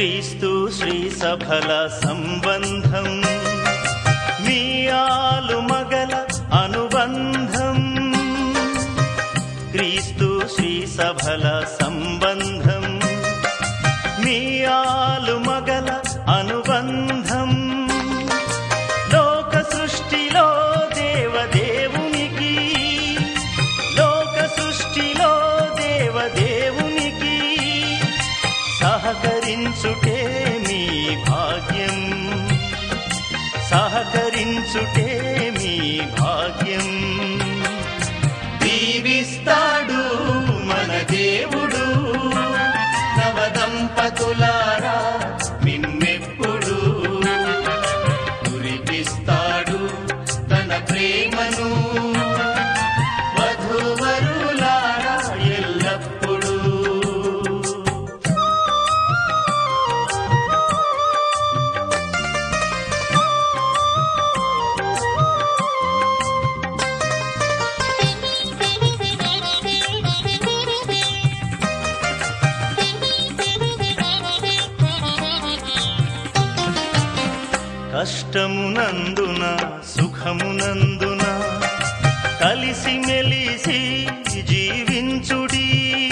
క్రీస్తు శ్రీ సఫల సంబంధం మీ ఆలు మగల అనుబంధం క్రీస్తు శ్రీ సఫల సంబంధం మీ ఆలు మగల అనుబంధం లోక సృష్టిలో దేవదేవునికి లోక సృష్టిలో దేవదేవునికి సహకరించుటే మీ భాగ్యం సహకరించుటే మీ భాగ్యం దీవిస్తాడు మన దేవుడు నవదంపతులారా మిమ్మెప్పుడు కురిపిస్తాడు తన ప్రేమను వధువరులారా ఎల్లప్పుడూ కష్టమునందున సుఖమునందున కలిసి మెలిసి జీవించుడి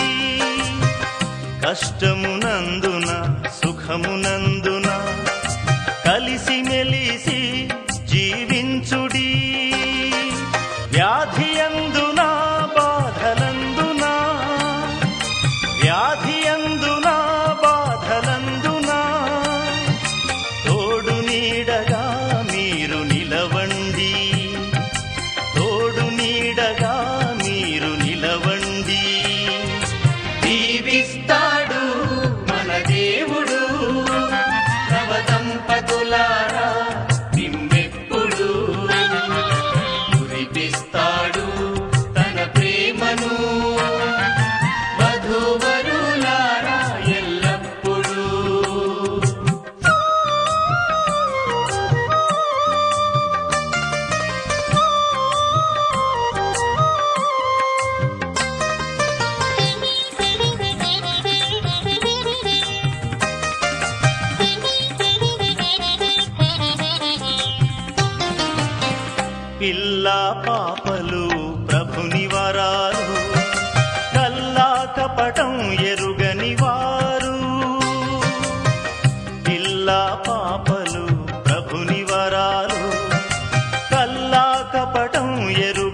కష్టమునందున సుఖమునందున కలిసి మెలిసి జీవించుడి వ్యాధియందున బాధలందున వ్యాధియందున బాధలందున తోడు నీడగా మీరు నిలవండి తోడు నీడగా మీరు నిలవండి దీవిస్తాడు మన దేవుడు నవదంపతులారా నిమ్మెప్పుడు కురిపిస్తాడు తన ప్రేమను వధువరులారా ఎల్లప్పుడూ పిల్ల పాపలు ప్రభుని వరాలు కల్లా కపటం ఎరుగని వారు పిల్ల పాపలు ప్రభుని వరాలు కల్లా కపటం ఎరుగని